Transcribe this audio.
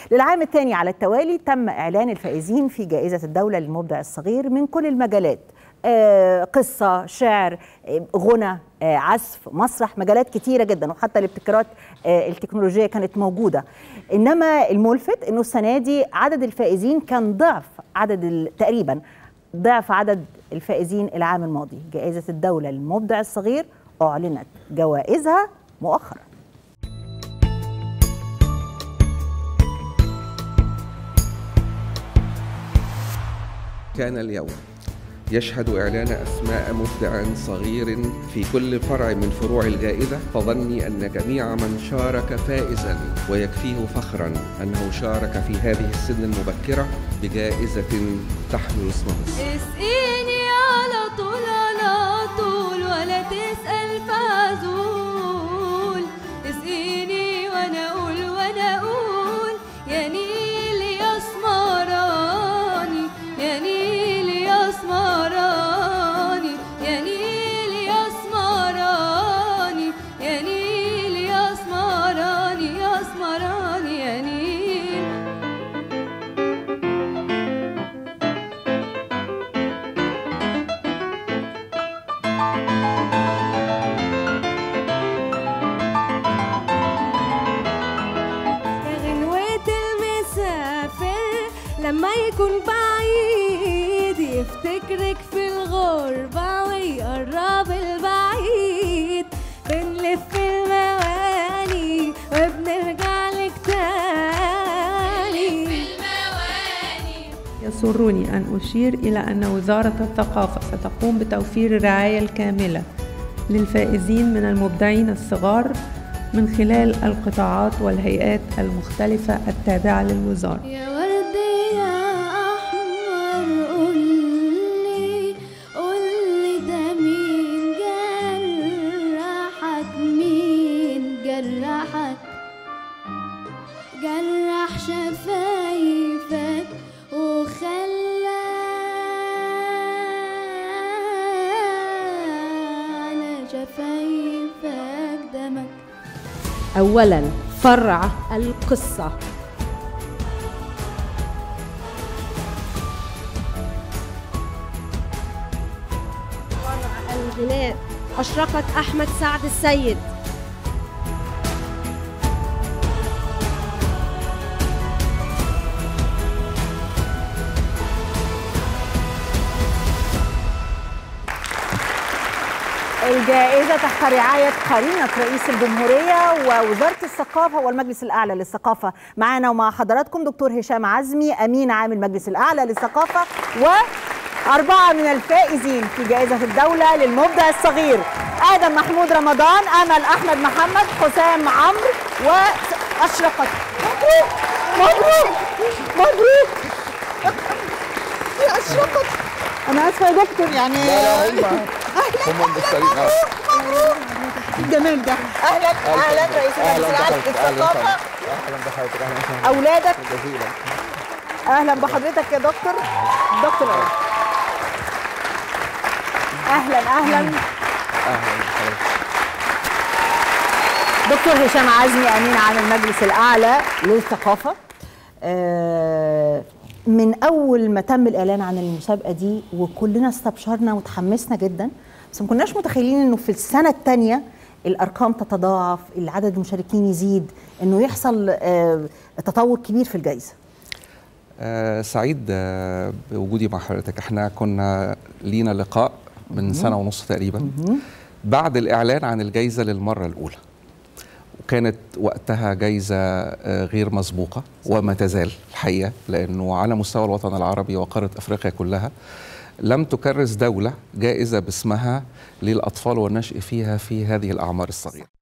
للعام الثاني على التوالي تم إعلان الفائزين في جائزة الدولة للمبدع الصغير من كل المجالات آه، قصة شعر آه، غنى آه، عزف مسرح مجالات كتيرة جدا وحتى الابتكارات آه، التكنولوجية كانت موجودة إنما الملفت إنه السنة دي عدد الفائزين كان ضعف عدد ال- تقريبا ضعف عدد الفائزين العام الماضي جائزة الدولة للمبدع الصغير أعلنت جوائزها مؤخرا كان اليوم يشهد إعلان أسماء مبدع صغير في كل فرع من فروع الجائزة فظني أن جميع من شارك فائزا ويكفيه فخرا أنه شارك في هذه السن المبكرة بجائزة تحمل اسم مصر اسقيني على طول على طول ولا تسأل فعزول اسقيني وانا اقول وانا اقول يا نيل يا اسمراني يا نيل يا اسمراني يا نيل يا اسمراني يا نيل يا اسمراني يا اسمراني يا نيل يا غنوة المسافر لما يكون بعيد يفتكرك في الغربة ويقرب البعيد بنلف المواني وبنرجع لك تاني يسرني أن أشير إلى أن وزارة الثقافة ستقوم بتوفير الرعاية الكاملة للفائزين من المبدعين الصغار من خلال القطاعات والهيئات المختلفة التابعة للوزارة يا ورد يا احمر قولي قولي ده مين جرحك مين جرحك جرح شفايفك وخلى على شفايفك دمك أولا فرع القصة فرع الغناء أشرقت أحمد سعد السيد الجائزة تحت رعاية قرينة رئيس الجمهورية ووزارة الثقافة والمجلس الأعلى للثقافة معانا ومع حضراتكم دكتور هشام عزمي أمين عام المجلس الأعلى للثقافة وأربعة من الفائزين في جائزة الدولة للمبدع الصغير آدم محمود رمضان أمل أحمد محمد حسام عمرو وأشرقت مبروك مبروك مبروك يا أشرقت أنا آسفة يا دكتور يعني لا هم هم مستريين الجمال ده اهلا اهلا رئيس المجلس العام للثقافه اهلا بحضرتك اهلا وسهلا اولادك جزيلا اهلا بحضرتك يا دكتور دكتور أهلا. اهلا اهلا اهلا بحضرتك دكتور هشام عزمي امين عام المجلس الاعلى للثقافه آه، من اول ما تم الاعلان عن المسابقه دي وكلنا استبشرنا وتحمسنا جدا بس ما كناش متخيلين انه في السنه الثانيه الارقام تتضاعف العدد المشاركين يزيد انه يحصل آه، تطور كبير في الجائزه آه سعيد آه بوجودي مع حضرتك احنا كنا لينا لقاء من سنة ونص تقريبا بعد الإعلان عن الجائزة للمرة الأولى وكانت وقتها جايزة آه، غير مسبوقة وما تزال الحقيقة لأنه على مستوى الوطن العربي وقارة أفريقيا كلها لم تكرس دولة جائزة باسمها للأطفال والنشء فيها في هذه الأعمار الصغيرة